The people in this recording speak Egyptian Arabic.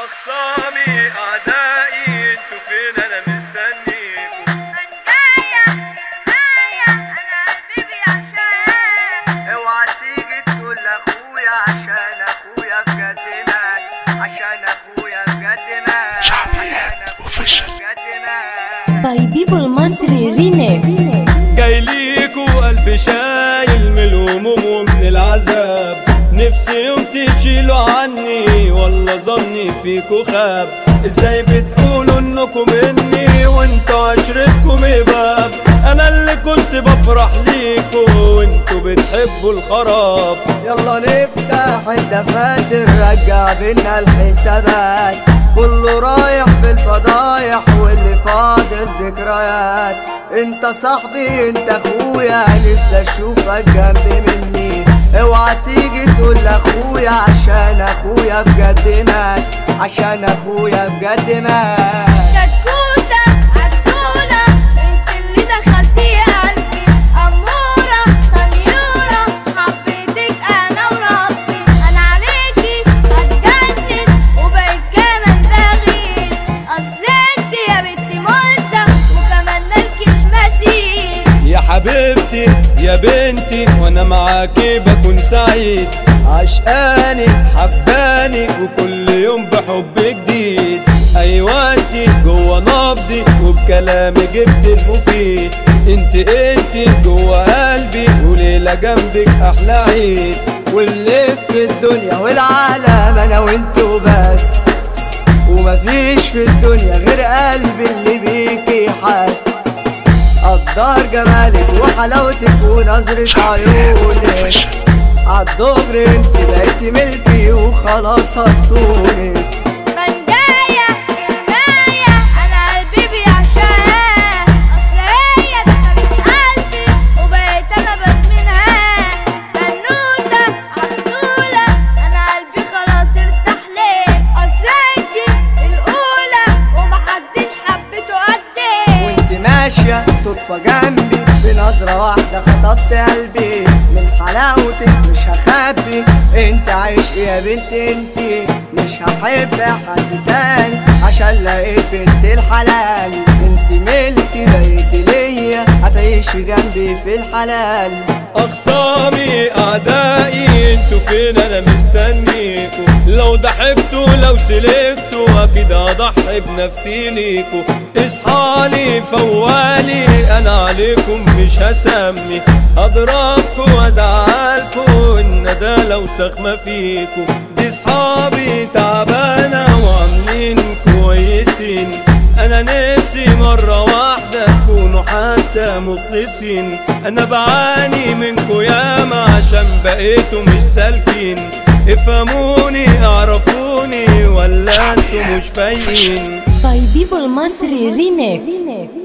أخصامي أعدائي انتوا فين أنا مستنيكوا من جاية جاية أنا قلبي بيعشقك اوعى تيجي تقول لاخويا عشان اخويا بجد مات عشان اخويا بجد مات شعبيات official. بجد مات باي بيبل مصري ريميكس جاي ليكوا قلبي شايل من الهموم ومن العذاب نفسي يوم تشيلوا عني والله ظني فيكوا خاب ازاي بتقولوا انكم مني وانتوا عشرتكم باب انا اللي كنت بفرح ليكوا وانتوا بتحبوا الخراب يلا نفتح الدفاتر رجع بينا الحسابات كله رايح في الفضايح واللي فاضل ذكريات انت صاحبي انت اخويا لسه اشوفك جنبي مني اوعى تيجي تقول لاخويا عشان اخويا بجد مات عشان اخويا بجد مات كتكوتة عسولة انت اللي دخلتي قلبي أمورة سنيورة حبيتك أنا وربي أنا عليكي هتجنن وبقيت كمان بغير أصل انت يا بنتي ملزة وكمان ملكيش مثيل يا حبيبتي يا بنتي وانا معاكي بكون سعيد عشقاني حباني وكل يوم بحب جديد ايوه انتي جوه نبضي وبكلامي جبت المفيد انت انت جوه قلبي وليله جنبك احلى عيد واللي في الدنيا والعالم انا وانتو بس ومفيش في الدنيا غير قلبي اللي بيكي حاس قدر جمالك وحلاوتك ونظرة شعبيات عيونك official. عالدغري انت بقيتي ملكي وخلاص هصونك من جاية جناية أنا قلبي بيعشقها أصل هي دخلت قلبي وبقيت أنا بدمنها بنوتة عسولة أنا قلبي خلاص ارتاح ليه أصل انتي الأولى ومحدش حبته قدي وانت ماشية صدفة جنبي بنظرة واحدة خطفت قلبي من حلاوتك مش هخبي انت عشقي يا بنت انت مش هحب حد تاني عشان لقيت بنت الحلال انت ملكي بقيتي ليا هتعيشي جنبي في الحلال اخصامي اعدائي انتوا فين انا مستنيكوا لو ضحكتوا لو سلكتوا اكيد هضحي بنفسي ليكوا اصحالي فوالي انا عليكم مش هسمي اضربكوا وازعلكوا ان ده لو سخمة فيكوا دي صحابي تعبانة وعاملين كويسين انا نفسي مرة واحدة تكونوا حتى مخلصين انا بعاني منكوا ياما عشان بقيتوا مش سالكين افهموني اعرفوني ولا انتوا مش فايقين باي بيبل مصري ريميكس